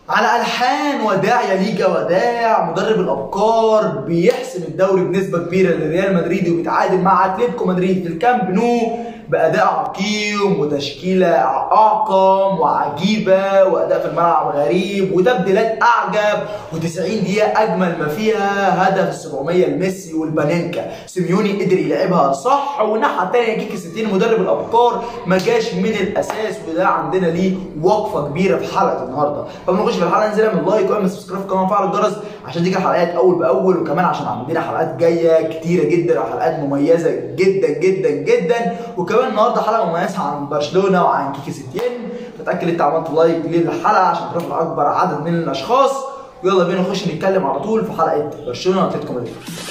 على الحان وداع يا ليجا وداع مدرب الابكار بيحسم الدوري بنسبه كبيره لريال مدريد وبيتعادل مع اتلتيكو مدريد في الكامب نو باداء عقيم وتشكيله اعقم وعجيبه واداء في الملعب غريب وتبديلات اعجب و90 دقيقه اجمل ما فيها هدف 700 لميسي والبانينكا سيميوني قدر يلعبها صح والناحيه الثانيه كيكي ستين مدرب الابكار ما جاش من الاساس وده عندنا ليه وقفه كبيره في حلقه النهارده فما نخش في الحلقه ننزل اعمل لايك واعمل سبسكرايب كمان فعل الجرس عشان تيجي الحلقات اول باول وكمان عشان عندنا حلقات جايه كتيره جدا وحلقات مميزه جدا جدا جدا وكمان النهارده حلقه مميزه عن برشلونه وعن كيكي ستين فتاكد انت عملت لايك للحلقه عشان تروح لاكبر عدد من الاشخاص ويلا بينا نخش نتكلم على طول في حلقه برشلونه واتلتيكو مدريد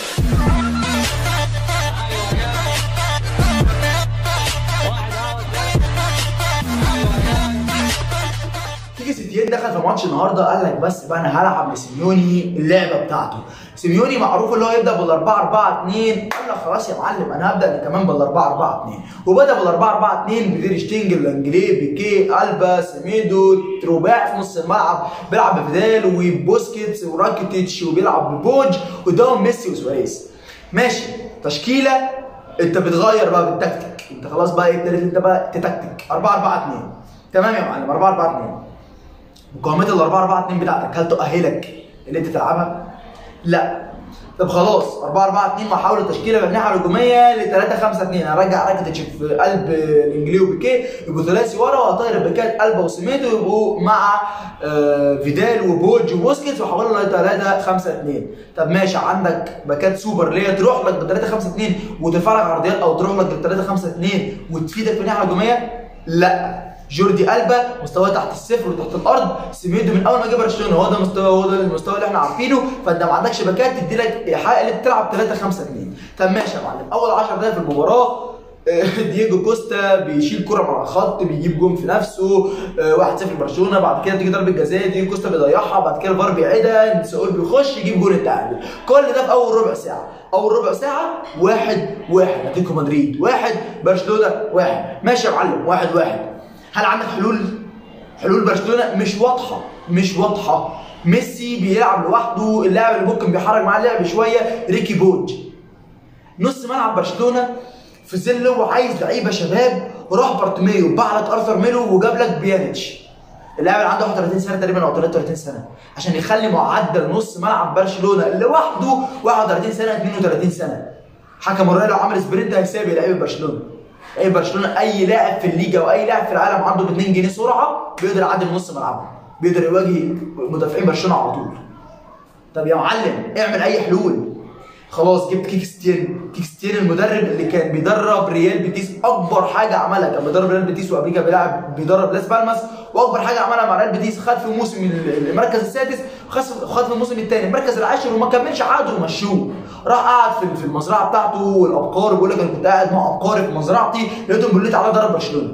كيكي ستين دخل في ماتش النهارده قال لك بس بقى انا هلعب لسيميوني اللعبه بتاعته سيميوني معروف اللي هو يبدا بال 4 4 2 قال لك خلاص يا معلم انا هبدا أنا كمان بال 4 4 2 وبدا بال 4 4 2 بدير شتينجر لانجليه بيكيه البا سميدو رباعي في نص الملعب بيلعب بفيدال وبوسكيتس وراكيتيتش وبيلعب ببوج قدام ميسي وسواريز ماشي تشكيله انت بتغير بقى بالتكتيك انت خلاص بقى ابتديت انت بقى تتكتيك 4 4 2 تمام يا معلم 4 4 2 مقاومات ال 4 4 2 بتاعتك هل تؤهلك ان انت تلعبها؟ لا طب خلاص 4 4 2 محاولة تشكيله من الناحيه الهجوميه ل 3 5 2 هرجع راكيتيتش في قلب الانجليه وبيكيه يبقوا ثلاثي ورا وهطير الباكات البا وسيميدو يبقوا مع آه فيدال وبوج وبوسكيتس وحولوا ل 3 5 2 طب ماشي عندك باكات سوبر اللي هي تروح لك ب 3 5 2 وترفع لك عرضيات او تروح لك ب 3 5 2 وتفيدك في الناحيه الهجوميه لا جوردي البا مستواه تحت الصفر وتحت الارض سيميدو من اول ما جه برشلونه هو ده مستوى هو ده المستوى اللي احنا عارفينه فانت ما عندكش باكات تدي لك ايحاء اللي بتلعب 3 5 2 طب ماشي يا معلم اول 10 دقايق في المباراه دييجو كوستا بيشيل كرة مع الخط بيجيب جون في نفسه 1-0 برشلونه بعد كده تيجي ضربه جزاء دييجو كوستا بيضيعها بعد كده الفار بيعيدها سؤال بيخش يجيب جون التعادل كل ده في اول ربع ساعه اول ربع ساعه واحد واحد اتلتيكو مدريد واحد برشلونه واحد ماشي يا معلم واحد واحد هل عندك حلول؟ حلول برشلونه مش واضحه مش واضحه ميسي بيلعب لوحده اللاعب اللي ممكن بيحرك معاه اللعب شويه ريكي بوج نص ملعب برشلونه في ظل هو عايز لعيبه شباب راح بارتوميو باع لك ارثر ميلو وجاب لك بيانيتش اللاعب اللي عنده 31 سنه تقريبا او 33 سنه عشان يخلي معدل نص ملعب برشلونه لوحده 31 سنه 32 سنه حكم موريلو عمل سبرنت هيسابق لعيبه برشلونه اي برشلونه اي لاعب في الليجا واي لاعب في العالم عنده ب 2 جنيه سرعه بيقدر يعدي من نص ملعبه بيقدر يواجه مدافعين برشلونه على طول طب يا معلم اعمل اي حلول خلاص جبت كيك ستين كيك ستين المدرب اللي كان بيدرب ريال بيتيس اكبر حاجه عملها كان بيدرب ريال بيتيس وقبل كده بيلعب بيدرب لاس بالماس واكبر حاجه عملها مع ريال بيتيس خد في الموسم المركز السادس خد في الموسم الثاني المركز العاشر وما كملش عقده ومشوه راح قعد في المزرعه بتاعته والابقار بيقول لك انا كنت قاعد مع ابقاري في مزرعتي لقيتهم بيقولوا لي تعالى درب برشلونه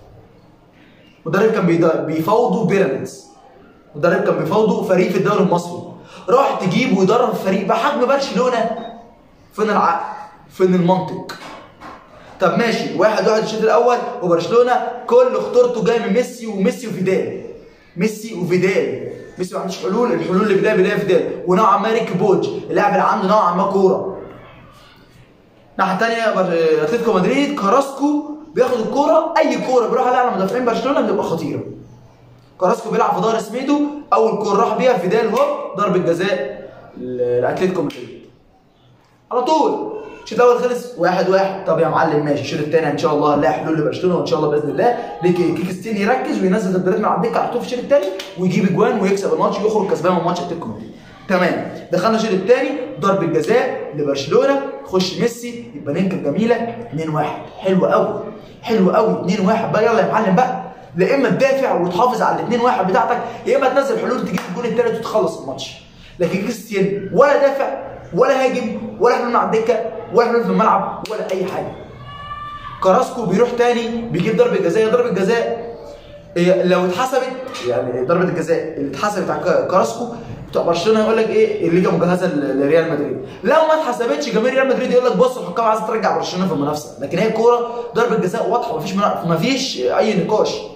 مدرب كان بيفاوضوا بيراميدز مدرب كان بيفاوضوا فريق في الدوري المصري راح تجيب ويدرب فريق بحجم برشلونه فين العقل؟ فين المنطق؟ طب ماشي واحد واحد الشوط الاول وبرشلونه كل خطورته جايه من ميسي وميسي وفيدال ميسي وفيدال ميسي ما عندوش حلول الحلول اللي بدايه بدايه فيدال ونوعا ما ريك بوج اللاعب اللي عنده نوعا ما كوره الناحيه الثانيه اتلتيكو مدريد كاراسكو بياخد الكوره اي كوره بيروح عليها على مدافعين برشلونه بتبقى خطيره كاراسكو بيلعب في ظهر سميدو اول كوره راح بيها فيدال هوب ضربه جزاء لاتلتيكو مدريد على طول الشوط الاول خلص واحد واحد طب يا معلم ماشي الشوط الثاني ان شاء الله هنلاقي حلول لبرشلونه وان شاء الله باذن الله كيك ستين يركز وينزل تبديلات من على الدكه على طول في الشوط الثاني ويجيب اجوان ويكسب الماتش ويخرج كسبان من ماتش اتلتيكو مدريد تمام دخلنا الشوط الثاني ضربه جزاء لبرشلونه خش ميسي يبقى ننكر جميله 2 1 حلو قوي حلو قوي 2 1 بقى يلا يا معلم بقى لا اما تدافع وتحافظ على الاثنين واحد بتاعتك يا اما تنزل حلول تجيب الجون الثالث وتخلص الماتش لكن كريستيان ولا دافع ولا هاجم ولا حلول على الدكه ولا حلول في الملعب ولا اي حاجه كراسكو بيروح تاني بيجيب ضربه جزاء ضربه جزاء لو اتحسبت يعني ضربه الجزاء اللي اتحسبت على كراسكو بتوع برشلونه يقول لك ايه الليجا مجهزه لريال مدريد لو ما اتحسبتش جماهير ريال مدريد يقول لك بص الحكام عايزه ترجع برشلونه في المنافسه لكن هي كوره ضربه جزاء واضحه مفيش منا... مفيش اي نقاش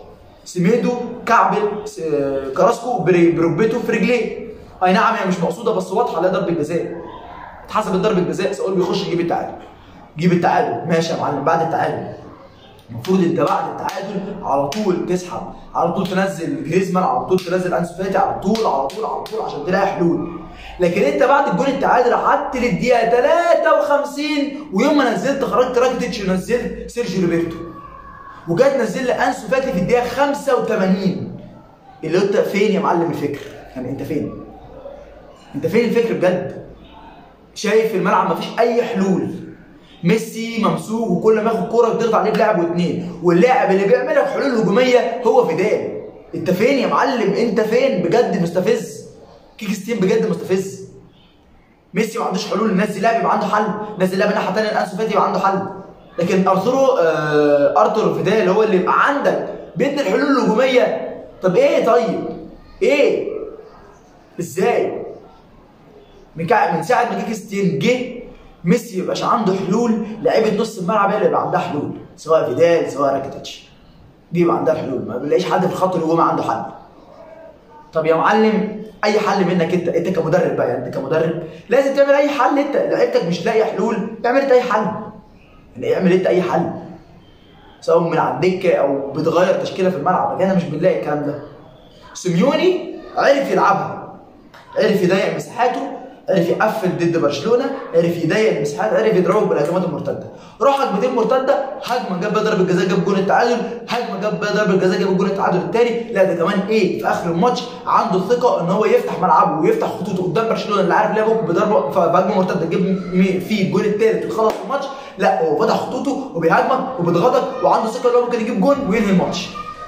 سيميدو كعبل س- كراسكو بري- بركبته في رجليه اي نعم هي مش مقصوده بس واضحه لا ضربه جزاء اتحسبت ضربه جزاء سؤال بيخش يجيب التعادل جيب التعادل ماشي يا معلم بعد التعادل المفروض انت بعد التعادل على طول تسحب على طول تنزل جريزمان على طول تنزل انسو فاتي على طول على طول على طول عشان تلاقي حلول لكن انت بعد الجول التعادل قعدت للدقيقه 53 ويوم ما نزلت خرجت راكيتيتش ونزلت سيرجيو روبرتو وجات نزل لي انسو فاتي في الدقيقه 85 اللي انت فين يا معلم الفكر؟ يعني انت فين؟ انت فين الفكر بجد؟ شايف في الملعب مفيش اي حلول ميسي ممسوك وكل ما ياخد كوره بتضغط عليه بلاعب واثنين واللاعب اللي بيعمل لك حلول هجوميه هو فيدال انت فين يا معلم انت فين بجد مستفز كيك ستين بجد مستفز ميسي ما عندوش حلول نزل لاعب يبقى عنده حل نزل لاعب الناحيه الثانيه انسو فاتي يبقى عنده حل لكن ارتورو آه ارتور فيدال هو اللي يبقى عندك بيدي الحلول الهجوميه طب ايه طيب ايه ازاي من كع- من ساعه ما كيك ستين جه ميسي يبقاش عنده حلول لعيبه نص الملعب هي اللي يبقى عندها حلول سواء فيدال سواء راكيتيتش دي يبقى عندها حلول ما بنلاقيش حد في الخط الهجومي عنده حل طب يا معلم اي حل منك انت انت كمدرب بقى يعني انت كمدرب لازم تعمل اي حل انت لعيبتك مش لاقي حلول اعمل انت اي حل يعني اعمل انت اي حل سواء من على الدكه او بتغير تشكيله في الملعب لكن احنا مش بنلاقي الكلام ده سيميوني عرف يلعبها عرف يضيق مساحاته عرف يقفل ضد برشلونه عرف يضيق المساحات عرف يضربك بالهجمات المرتده روح هجمتين مرتده هجمه جاب بيها ضربه جزاء جاب جول التعادل هجمه جاب بيها ضربه جزاء جاب جول التعادل الثاني لا ده كمان ايه في اخر الماتش عنده الثقه ان هو يفتح ملعبه ويفتح خطوطه قدام برشلونه اللي عارف لعبه بضربه في هجمه مرتده جاب مي- فيه الجول الثالث ويخلص الماتش لا هو فتح خطوطه وبيهاجمك وبيضغطك وعنده ثقه ان هو ممكن يجيب جول وينهي الماتش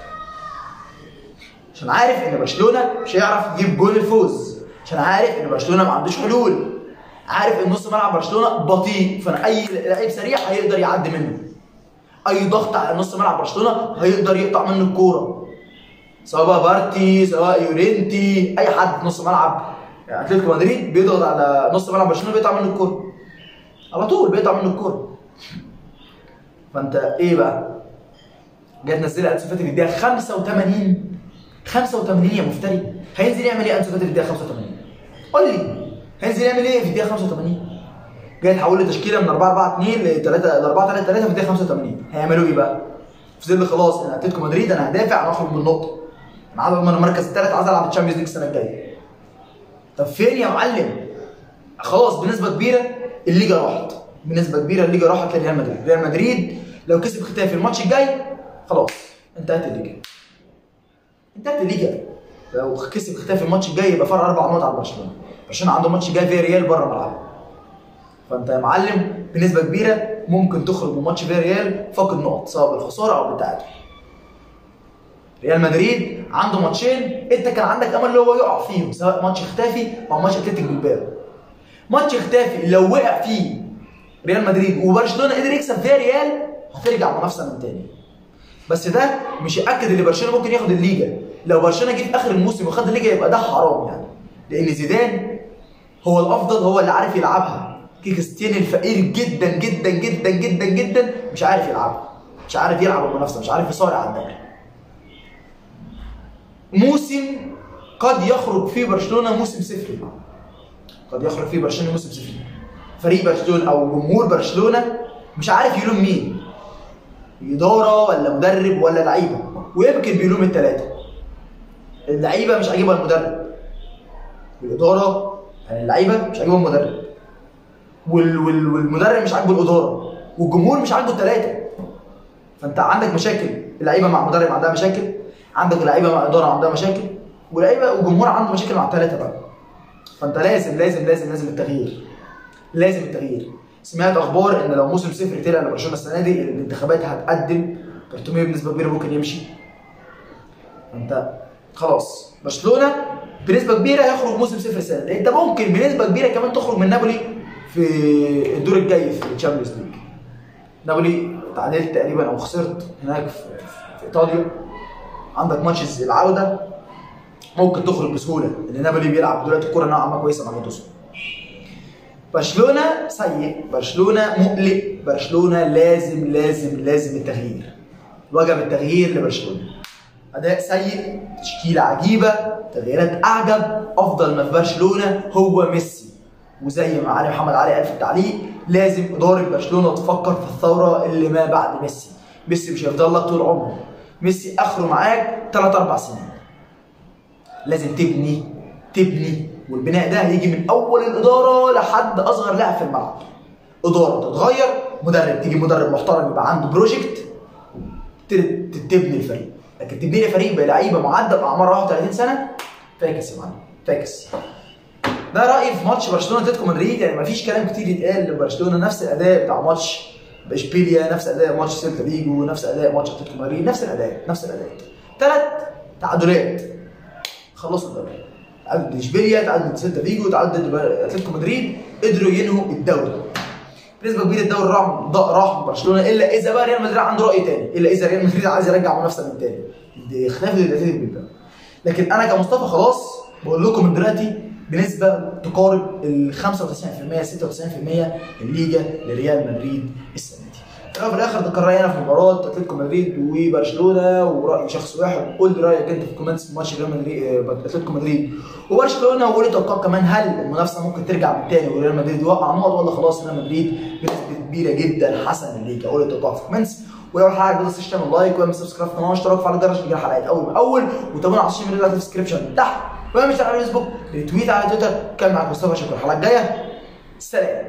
عشان عارف ان برشلونه مش هيعرف يجيب جول الفوز عشان عارف ان برشلونه ما عندوش حلول عارف ان نص ملعب برشلونه بطيء فانا اي لعيب سريع هيقدر يعدي منه اي ضغط على نص ملعب برشلونه هيقدر يقطع منه الكوره سواء بقى بارتي سواء يورينتي اي حد في نص ملعب يعني اتلتيكو مدريد بيضغط على نص ملعب برشلونه بيقطع منه الكوره على طول بيقطع منه الكوره فانت ايه بقى جت نزلها انسو فاتي في الدقيقه 85 85 يا مفتري هينزل يعمل ايه انسو فاتي في الدقيقه 85 قول لي هينزل يعمل ايه في الدقيقه 85 جاي تحول لي تشكيله من 4 4 2 ل 3 ل 4 3 3 في الدقيقه 85 هيعملوا ايه بقى في ظل خلاص انا اتلتيكو مدريد انا هدافع انا هخرج بالنقطه انا عايز اضمن المركز الثالث عايز العب الشامبيونز ليج السنه الجايه طب فين يا معلم خلاص بنسبه كبيره الليجا راحت بنسبه كبيره الليجا راحت لريال مدريد ريال مدريد لو كسب ختافي الماتش الجاي خلاص انتهت الليجا انتهت الليجا لو كسب ختافي الماتش الجاي يبقى فرق اربع نقط على برشلونه برشلونه عنده ماتش جاي فيا ريال بره ملعبه فانت يا معلم بنسبه كبيره ممكن تخرج من ماتش فيا ريال فاقد نقط سواء بالخساره او بالتعادل ريال مدريد عنده ماتشين انت كان عندك امل ان هو يقع فيهم سواء ماتش ختافي او ماتش اتلتيك بالباو ماتش ختافي لو وقع فيه ريال مدريد وبرشلونه قدر يكسب فيا ريال هترجع منافسه من تاني بس ده مش ياكد ان برشلونه ممكن ياخد الليجا لو برشلونه جه في اخر الموسم وخد الليجا يبقى ده حرام يعني لان زيدان هو الافضل هو اللي عارف يلعبها كريستيان الفقير جدا جدا جدا جدا جدا مش عارف يلعبها مش عارف يلعب المنافسه مش عارف يصارع على الدوري موسم قد يخرج فيه برشلونه موسم صفري قد يخرج فيه برشلونه موسم صفري فريق برشلونه او جمهور برشلونه مش عارف يلوم مين اداره ولا مدرب ولا لعيبه ويمكن بيلوم الثلاثه اللعيبه مش عاجبها المدرب والاداره يعني اللعيبه مش عاجبها المدرب وال وال والمدرب مش عاجبه الاداره والجمهور مش عاجبه الثلاثه فانت عندك مشاكل اللعيبه مع المدرب عندها مشاكل عندك اللعيبه مع الاداره عندها مشاكل ولعيبه وجمهور عنده مشاكل مع الثلاثه بقى فانت لازم لازم لازم لازم التغيير لازم التغيير سمعت اخبار ان لو موسم صفر طلع لبرشلونه السنه دي الانتخابات هتقدم بارتوميو بنسبه كبيره ممكن يمشي فانت خلاص برشلونه بنسبه كبيره هيخرج موسم صفر السنه دي انت ممكن بنسبه كبيره كمان تخرج من نابولي في الدور الجاي في الشامبيونز ليج نابولي تعادلت تقريبا او خسرت هناك في, في ايطاليا عندك ماتش العوده ممكن تخرج بسهوله لان نابولي بيلعب دلوقتي الكوره نوعا ما كويسه مع جاتوسو برشلونه سيء برشلونه مقلق برشلونه لازم لازم لازم التغيير وجب التغيير لبرشلونه اداء سيء تشكيله عجيبه تغييرات اعجب افضل ما في برشلونه هو ميسي وزي ما علي محمد علي قال في التعليق لازم اداره برشلونه تفكر في الثوره اللي ما بعد ميسي ميسي مش هيفضل لك طول عمره ميسي اخره معاك 3 4 سنين لازم تبني تبني والبناء ده هيجي من اول الاداره لحد اصغر لاعب في الملعب اداره تتغير مدرب تيجي مدرب محترم يبقى عنده بروجكت تبني الفريق لكن تبني فريق بلعيبه معدل اعمار 31 سنه فاكس يا معلم فاكس ده رايي في ماتش برشلونه اتلتيكو مدريد يعني مفيش كلام كتير يتقال لبرشلونه نفس الاداء بتاع ماتش اشبيليا نفس اداء ماتش سيلتا فيجو نفس اداء ماتش اتلتيكو مدريد نفس الاداء نفس الاداء ثلاث تعادلات خلصوا الدوري تعادل اشبيليا تعادل سيلتا فيجو تعادل اتلتيكو مدريد قدروا ينهوا الدوري بنسبه كبيره الدوري راح راح من برشلونه الا اذا بقى ريال مدريد عنده راي تاني الا اذا ريال مدريد عايز يرجع منافسه من تاني دي خلاف الاتليتيك بالباب لكن انا كمصطفى خلاص بقول لكم من دلوقتي بنسبه تقارب ال 95% 96% الليجا لريال مدريد السنه دي. في الاخر ده كان رايي انا في مباراه اتلتيكو مدريد وبرشلونه وراي شخص واحد قول لي رايك انت في الكومنتس في ماتش ريال مدريد اتلتيكو مدريد وبرشلونه وقول لي توقعك كمان هل المنافسه ممكن ترجع من تاني وريال مدريد يوقع نقط ولا خلاص ريال مدريد بنسبه كبيره جدا حسن الليجا قول لي توقعك في الكومنتس ولو حاجه ما تنساش تعمل لايك واعمل سبسكرايب في القناه واشتراك في الجرس عشان الحلقات اول باول وتابعونا على السوشيال ميديا في الديسكربشن تحت ومش على الفيسبوك ريتويت على تويتر كان معاك مصطفى شكرا الحلقه الجايه سلام